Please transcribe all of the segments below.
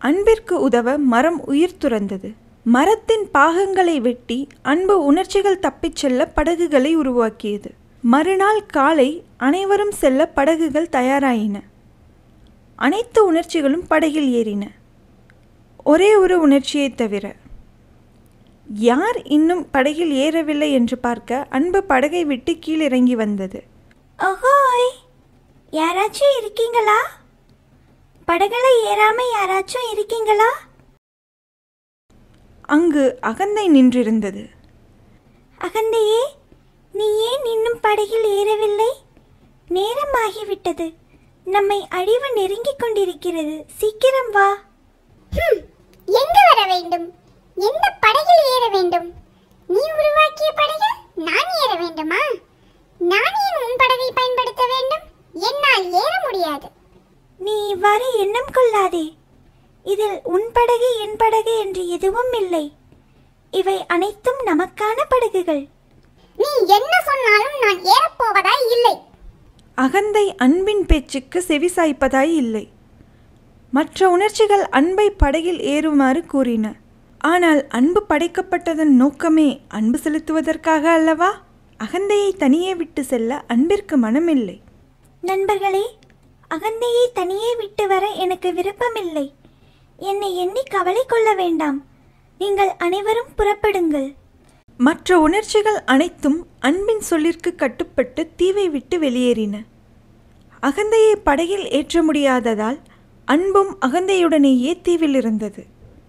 அன்பிற்கு உதவ மரம் உயிர் துறந்தது மரத்தின் பாகங்களை வெட்டி அன்பு உணர்ச்சிகள் தப்பிச் செல்ல படகுகளை உருவாக்கியது மறுநாள் காலை அனைவரும் செல்ல படகுகள் தயாராயின அனைத்து உணர்ச்சிகளும் படகில் ஏறின ஒரே ஒரு உணர்ச்சியைத் தவிர யார் இன்னும் படகில் ஏறவில்லை என்று பார்க்க அன்பு படகை விட்டு கீழிறங்கி வந்தது ஓஹோய் யாராச்சும் இருக்கீங்களா படகுல ஏறாம யாராச்சும் இருக்கீங்களா அங்கு அகந்தை நின்றிருந்தது அகந்தையே நீ ஏன் இன்னும் படகில் ஏறவில்லை நேரமாகிவிட்டது நம்மை அழிவு நெருங்கிக் கொண்டிருக்கிறது சீக்கிரம் வா எங்கு வர வேண்டும் எந்த படகில் ஏற வேண்டும் நீ உருவாக்கிய படகில் நான் ஏற வேண்டுமா நான் ஏன் உன் படகை பயன்படுத்த வேண்டும் என்னால் ஏற முடியாது நீ இவ்வாறு எண்ணம் கொள்ளாதே இதில் உன் படகு என் படகு என்று எதுவும் இல்லை இவை அனைத்தும் நமக்கான படகுகள் நீ என்ன சொன்னாலும் நான் ஏறப்போவதாய் இல்லை அகந்தை அன்பின் பேச்சுக்கு செவிசாய்ப்பதாய் இல்லை மற்ற உணர்ச்சிகள் அன்பை படகில் ஏறுமாறு கூறின ஆனால் அன்பு படைக்கப்பட்டதன் நோக்கமே அன்பு செலுத்துவதற்காக அல்லவா அகந்தையை தனியே விட்டு செல்ல அன்பிற்கு மனமில்லை நண்பர்களே அகந்தையை தனியே விட்டு வர எனக்கு விருப்பமில்லை என்னை எண்ணி கவலை கொள்ள வேண்டாம் நீங்கள் அனைவரும் புறப்படுங்கள் மற்ற உணர்ச்சிகள் அனைத்தும் அன்பின் சொல்லிற்கு கட்டுப்பட்டு தீவை விட்டு வெளியேறின அகந்தையை படகில் ஏற்ற முடியாததால் அன்பும் அகந்தையுடனேயே தீவில் இருந்தது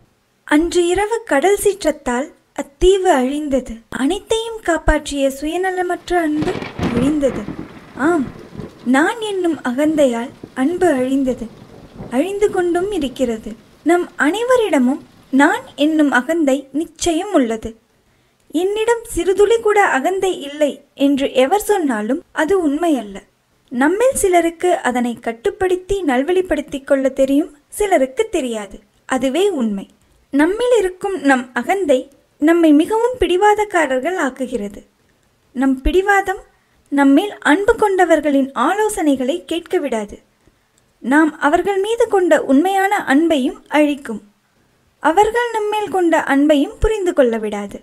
அன்று இரவு கடல் சீற்றத்தால் அத்தீவு அழிந்தது அனைத்தையும் காப்பாற்றிய சுயநலமற்ற அன்பு அழிந்தது ஆம் நான் என்னும் அகந்தையால் அன்பு அழிந்தது அழிந்து கொண்டும் இருக்கிறது நம் அனைவரிடமும் நான் என்னும் அகந்தை நிச்சயம் உள்ளது என்னிடம் சிறுதுளி கூட அகந்தை இல்லை என்று எவர் சொன்னாலும் அது உண்மையல்ல நம்மில் சிலருக்கு அதனை கட்டுப்படுத்தி நல்வழிப்படுத்திக் கொள்ள தெரியும் சிலருக்கு தெரியாது அதுவே உண்மை நம்மில் இருக்கும் நம் அகந்தை நம்மை மிகவும் பிடிவாதக்காரர்கள் ஆக்குகிறது நம் பிடிவாதம் நம்மேல் அன்பு கொண்டவர்களின் ஆலோசனைகளை கேட்க விடாது நாம் அவர்கள் மீது கொண்ட உண்மையான அன்பையும் அழிக்கும் அவர்கள் நம்மேல் கொண்ட அன்பையும் புரிந்து கொள்ள விடாது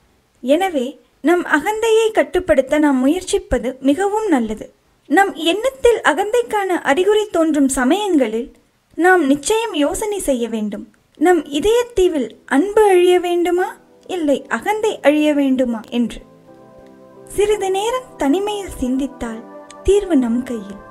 எனவே நம் அகந்தையை கட்டுப்படுத்த நாம் முயற்சிப்பது மிகவும் நல்லது நம் எண்ணத்தில் அகந்தைக்கான அறிகுறி தோன்றும் சமயங்களில் நாம் நிச்சயம் யோசனை செய்ய வேண்டும் நம் இதயத்தீவில் அன்பு அழிய வேண்டுமா இல்லை அகந்தை அழிய வேண்டுமா என்று சிறிது நேரம் தனிமையில் சிந்தித்தால் தீர்வு நம் கையில்